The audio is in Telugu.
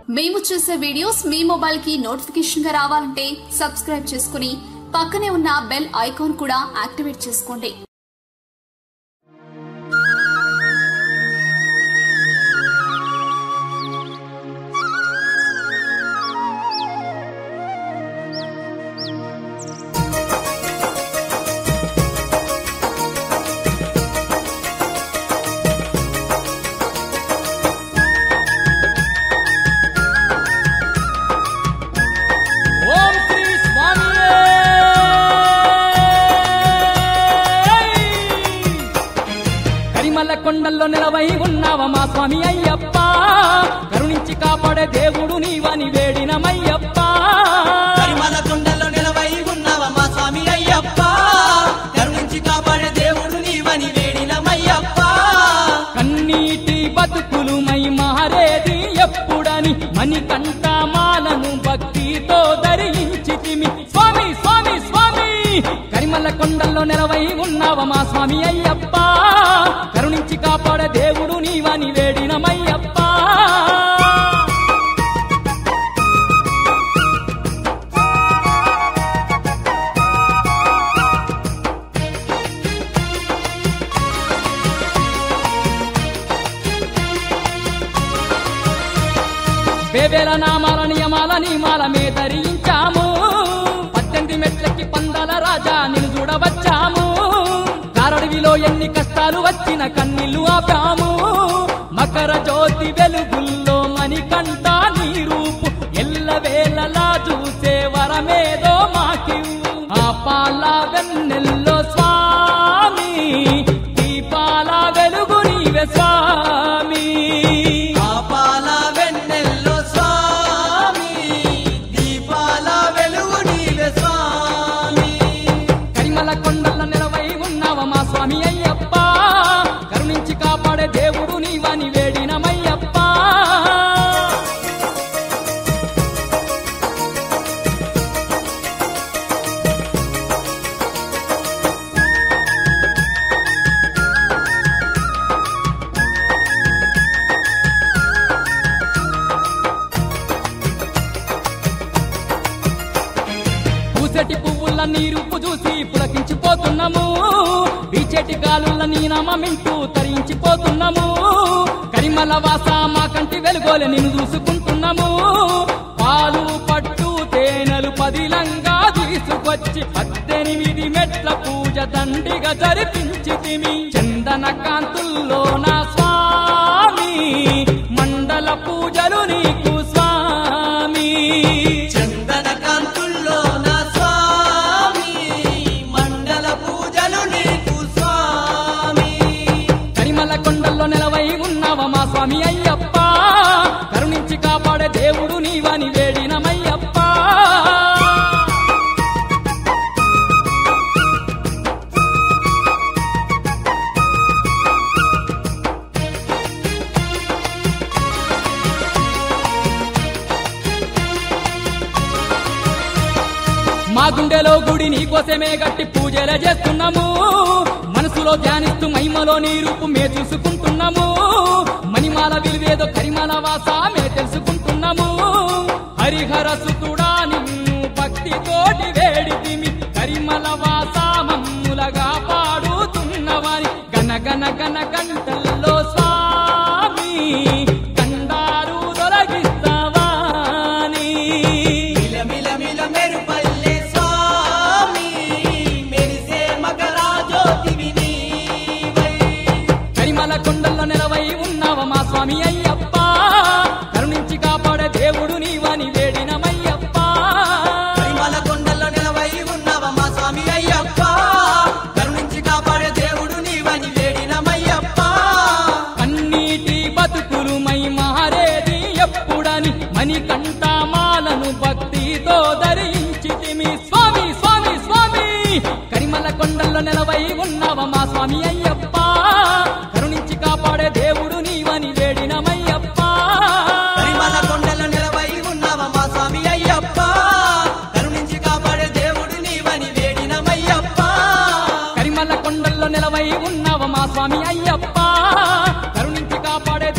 మేము చేసే వీడియోస్ మీ మొబైల్ కి నోటిఫికేషన్ గా రావాలంటే సబ్స్క్రైబ్ చేసుకుని పక్కనే ఉన్న బెల్ ఐకాన్ కూడా యాక్టివేట్ చేసుకోండి ఓం శ్రీ స్వామియే కరిమల్ల కొండల్లో నిలవై ఉన్నావ మా స్వామి అయ్యప్ప కరుణించి కాపాడే దేవుడు నీవని వేడినమయ్యప్ప కరిమల కొండలో నిలవై ఉన్నావ మా స్వామి అయ్యప్ప కరుణించి కాపాడే దేవుడు నీవని వేడినమయ్యప్ప కన్నీటి బతుకులు మై మారేది ఎప్పుడని మణికంఠ మాలను భక్తితో ధరించితిమి స్వామి స్వామి స్వామి కరిమల్ల కొండల్లో నెలవై ఉన్నావ మా స్వామి అయ్యప్ప కరుణించి కాపాడే దేవుడు నీవని వేడినమయ్యప్ప వేవేల నామాల నియమాల నియమాల మే ధరించాము పద్దెనిమిది మెట్లకి పందాల రాజా నిన్ను చూడవచ్చాము కారడవిలో ఎన్ని కష్టాలు వచ్చిన కన్నీళ్లు ఆపాము మకర జ్యోతి వెలుగుల్లో మణికంఠ నీ రూపు ఎల్లవేళలా చూసే వరమేదో మాకివ్వు ఆ పాల వెన్నెల్లో స్వామి దీపాల వెలుగు నీవే స్వామి పాపాల వెన్నెల్లో స్వామి దీపాల వెలుగు నీవే స్వామి కరిమల కొండల నిలవై ఉన్నావ మా స్వామి అయ్యప్ప కరుణించి కాపాడే దేవుడు నీవని వేడినమయ్యప్ప పూసటి పువ్వుల నీరుపు చూసి పులకించిపోతున్నాము బీచెటి గాలుల నీ నామమింటూ తరించిపోతున్నాము కరిమల వాస మా కంటి వెలుగోలే నిన్ను చూసుకుంటున్నాము పాలు పట్టు తేనెలు పదిలంగా తీసుకొచ్చి పద్దెనిమిది మెట్ల పూజ దండిగా జరిపించితిమి చందన కాంతుల్లో నా స్వామి మండల పూజలు నీకు స్వామి చందన కాంతుల్లో నా స్వామి మండల పూజలు నీకు స్వామి కరిమల కొండల్లో నెలవై ఉన్నావ మా స్వామి అయ్యప్ప కరుణించి కాపాడే దేవుడు నీవని వేడినమయ్యప్ప మా గుండెలో గుడి నీకోసమే గట్టి పూజలే చేస్తున్నాము మనసులో ధ్యానిస్తూ మహిమలో నీ రూపు మే చూసుకుంటున్నాము మణిమాల విలువేదో కరిమాల వాస మే తెలుసుకుంటున్నాము హరిహర సుతుడా నిన్ను భక్తితోటి వేడితిమి కరిమల వాస మమ్ములగా పాడుతున్నవాని గన గన గన గంటల్లో స్వామి కండారు తొలగిస్తావాని మిల మిల మిల మెరుపల్లె స్వామి మెరిసే మకరాజ్యోతివి నీవై కరిమల కొండల్లో నెలవై ఉన్నావ మా స్వామి అయ్యప్ప కరుణించి కాపాడే దేవుడు నీవని వేడినమయ్యప్ప పరిమళ కొండల్లో నిలవై ఉన్నావ మా స్వామి అయ్యప్ప కరుణించి కాపాడే దేవుడు నీవని వేడినమయ్యప్ప కన్నీటి బతుకులు మై మారేది ఎప్పుడని మణికంఠ మాలను భక్తితో ధరించితిమి స్వామి స్వామి స్వామి కరిమల కొండల్లో నెలవై ఉన్నావ మా స్వామి అయ్యప్ప కరుణించి కాపాడే దేవుడు నీవని వేడినమయ్యప్ప పరిమళ కొండల్లో నిలవై ఉన్నావ మా స్వామి అయ్యప్ప కరుణించి కాపాడే దేవుడు నీవని వేడినమయ్యప్ప కరిమల కొండల్లో నెలవై ఉన్నావ మా స్వామి అయ్యప్ప కరుణించి కాపాడే